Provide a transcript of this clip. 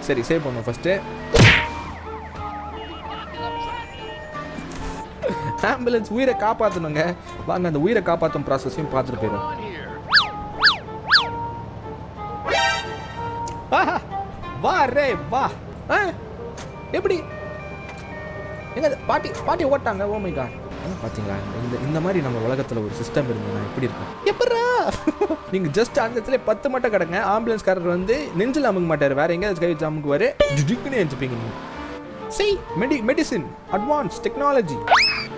சரி சேவ் பண்ணுவோம் first ambulance உயிரை காப்பாற்றணுங்க வாங்க அந்த உயிரை காப்பாற்றும் ப்ராசஸையும் பார்த்துட்டு போயிடும் ஆஹா, வா ரே வா ஆ, எப்படி எங்க அது? பாட்டி பாட்டி ஓட்டாங்க ஓ மை காட் பாத்தீங்களா இந்த இந்த மாதிரி நம்ம உலகத்துல ஒரு சிஸ்டம் இருந்ததுன்னா எப்படி இருக்கும் எப்படா நீங்க ஜஸ்ட் அந்த இடத்துல பத்து மட்டும் கிடங்க ஆம்புலன்ஸ்காரர் வந்து நெஞ்சில் அமுங்க மாட்டாரு வேற எங்கேயாவது கை வச்சு அமுக்குவாரு ஜிடிக்குன்னு எழுந்துப்பீங்க நீங்க செய் மெடி மெடிசின் அட்வான்ஸ் டெக்னாலஜி